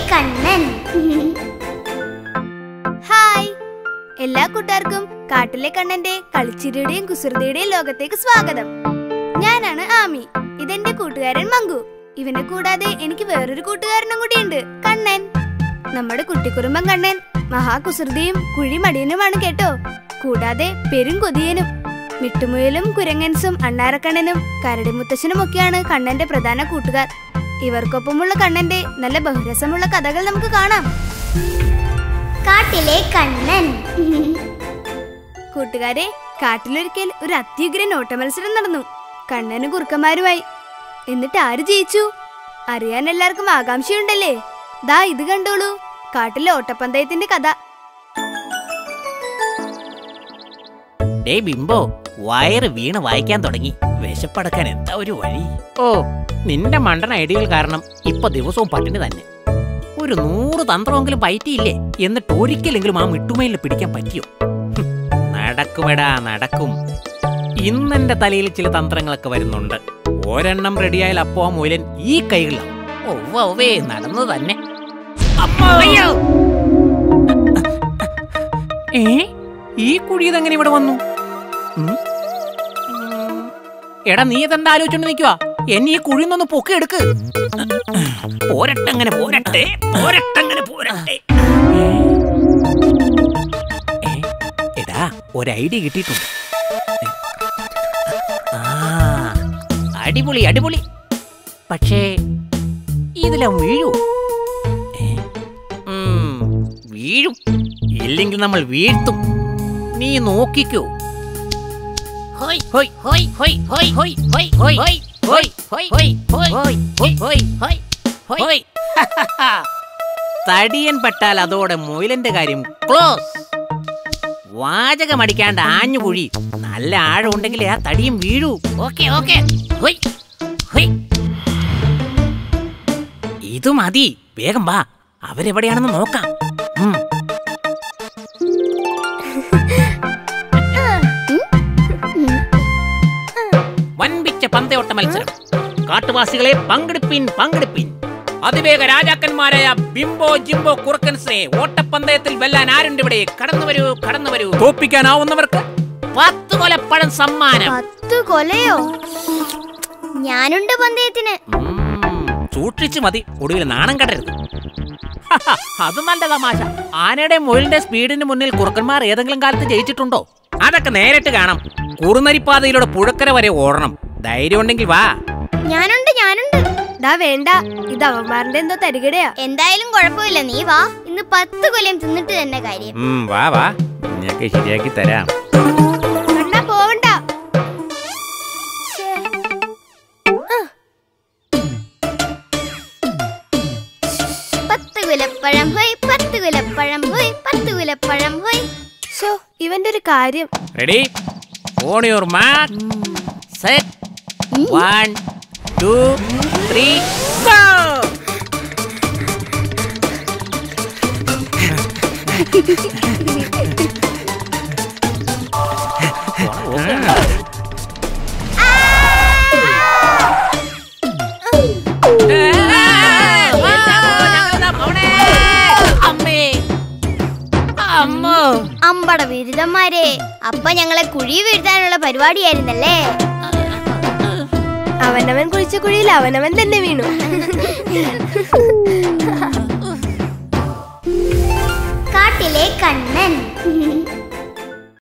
Kannan hi എല്ലാ കൂട്ടുകാർക്കും കാട്ടിലെ കണ്ണന്റെ കളിച്ചിരിയുടെയും കുസൃതിയുടെയും ലോകത്തേക്ക് സ്വാഗതം ഞാനാണ് ആമി ഇതെന്റെ കൂട്ടുകാരൻ മങ്കു ഇവനെ കൂടാതെ എനിക്ക് വേറൊരു കൂട്ടുകാരനും കൂടിയുണ്ട് കണ്ണൻ നമ്മുടെ കുട്ടിക്കുറുമ്പൻ കണ്ണൻ മഹാകുസൃതിയും കുഴിമടിയനുമാണ് കേട്ടോ കൂടാതെ പെരും കൊതിയനും മിട്ടുമുയലും കുരങ്ങൻസും അണ്ണാരക്കണ്ണനും കരടിമുത്തശ്ശനും ഒക്കെയാണ് കണ്ണന്റെ പ്രധാന കൂട്ടുകാർ ഇവർക്കൊപ്പമുള്ള കണ്ണന്റെ നല്ല ബഹുരസമുള്ള കഥകൾ നമുക്ക് കാണാം കാട്ടിലെ കണ്ണൻ കൂട്ടുകാരെ കാട്ടിലൊരിക്കൽ ഒരു അത്യുഗ്രൻ ഓട്ട മത്സരം നടന്നു കണ്ണനും കുറുക്കന്മാരുമായി എന്നിട്ട് ആര് ജയിച്ചു അറിയാൻ എല്ലാവർക്കും ആകാംക്ഷയുണ്ടല്ലേ ദാ ഇത് കണ്ടോളൂ കാട്ടിലെ ഓട്ടപ്പന്തയത്തിന്റെ കഥ ഡേ ബിംബോ വയറ് വീണ് വായിക്കാൻ തുടങ്ങി വിശപ്പടക്കാൻ എന്താ ഒരു വഴി ഓ നിന്റെ മണ്ടൻ ഐഡിയകൾ കാരണം ഇപ്പൊ ദിവസവും പട്ടിണി തന്നെ ഒരു നൂറ് തന്ത്രമെങ്കിലും പയറ്റിയില്ലേ എന്നിട്ട് ഒരിക്കലെങ്കിലും ആ മിട്ടുമയിൽ പിടിക്കാൻ പറ്റിയോ ഹും, നടക്കുമെടാ നടക്കും ഇന്നെന്റെ തലയിൽ ചില തന്ത്രങ്ങളൊക്കെ വരുന്നുണ്ട് ഒരെണ്ണം റെഡിയായാൽ അപ്പോ ആ മൂലൻ ഈ കൈകളിലാവും ഒവ്വേ നടന്നു തന്നെ അമ്മോ! ഏ ഈ കുഴിയതെങ്ങനെ ഇവിടെ വന്നു ഉം? ഉം. എടാ നീ ഇതെന്താ ആലോചിച്ചോണ്ട് നിൽക്കുക എന്നെ ഈ കുഴിയിൽ നിന്ന് പൊക്കി എടുക്ക് പോരട്ടങ്ങനെ പോരട്ടെ പോരട്ടങ്ങനെ പോരട്ടെ ഏ? ഏ? എടാ ഒരു ഐഡിയ കിട്ടിയിട്ടുണ്ട് ഏ? ആ അടിപൊളി അടിപൊളി പക്ഷേ ഇതിലാ വീഴൂ ഏ? ഉം, വീഴും ഇല്ലെങ്കിൽ നമ്മൾ വീഴ്ത്തും നീ നോക്കിക്കോ ഹോയ് ഹോയ് ഹോയ് ഹോയ് ഹോയ് ഹോയ് ഹോയ് ഹോയ് ഹോയ് ഹോയ് ഹോയ് ഹോയ് ഹോയ് ഹോയ് ഹോയ് ഹോയ് ഹോയ് തടിയൻ പെട്ടാൽ അതോടെ മൊയിലന്റെ കാര്യം ക്ലോസ് വാചകമടിക്കാണ്ട് ആഞ്ഞു കുഴി നല്ല ആഴം ഉണ്ടെങ്കിൽ ആ തടിയും വീഴൂ ഓക്കെ ഓക്കെ ഹോയ് ഹോയ് ഇത് മതി വേഗം വാ അവരെവിടെയാണെന്ന് നോക്കാം ഉം. വൻപിച്ച പന്തയോട്ട മത്സരം കാട്ടുവാസികളെ പങ്കെടുപ്പിൻ പങ്കെടുപ്പിൻ അതിവേഗ രാജാക്കന്മാരായ ബിംബോ ജിംബോ കുറുക്കൻസെ ഓട്ടപ്പന്തയത്തിൽ വെല്ലാൻ ആരുണ്ട് ഇവിടെ കടന്നു വരൂ കടന്നു വരൂ തോപ്പിക്കാനാവുന്നവർക്ക് പത്ത് കൊലപ്പഴം സമ്മാനം പത്തു കൊലയോ ഞാനുണ്ട് പന്തയത്തിന് ഉം, സൂക്ഷിച്ചു മതി ഒടുവിൽ നാണം കടരുത് ഹഹ, അത് നല്ല തമാശ ആനയുടെ മുയലിന്റെ സ്പീഡിന് മുന്നിൽ കുറുക്കന്മാർ ഏതെങ്കിലും കാലത്ത് ജയിച്ചിട്ടുണ്ടോ അതൊക്കെ നേരിട്ട് കാണാം കുറുനരിപ്പാതയിലൂടെ പുഴക്കര വരെ ഓടണം ധൈര്യം ഉണ്ടെങ്കിൽ വാ ഞാനുണ്ട് ഞാനുണ്ട് ദാ വേണ്ട ഇത് അവന്മാരുടെ എന്തോ തരികടയാ എന്തായാലും കുഴപ്പമില്ല നീ വാ ഇന്ന് പത്ത് കൊല്ലം തിന്നിട്ട് തന്നെ കാര്യം ഉം, വാ വാ നിനക്ക് ശരിയാക്കി തരാം കണ്ണാ പോവണ്ട പത്ത് കുലപ്പഴം ഹോയ് പത്ത് കുലപ്പഴം ഹോയ് പത്ത് കുലപ്പഴം ഹോയ് ഷോ ഇവന്റെ ഒരു കാര്യം ready on your mark set one two three go അമ്മേ അമ്മോ അമ്പട ബിരുദന്മാരെ അപ്പൊ ഞങ്ങളെ കുഴി വീഴ്ത്താനുള്ള പരിപാടിയായിരുന്നല്ലേ അവനവൻ കുഴിച്ച കുഴിയിൽ അവനവൻ തന്നെ വീണു കാട്ടിലെ കണ്ണൻ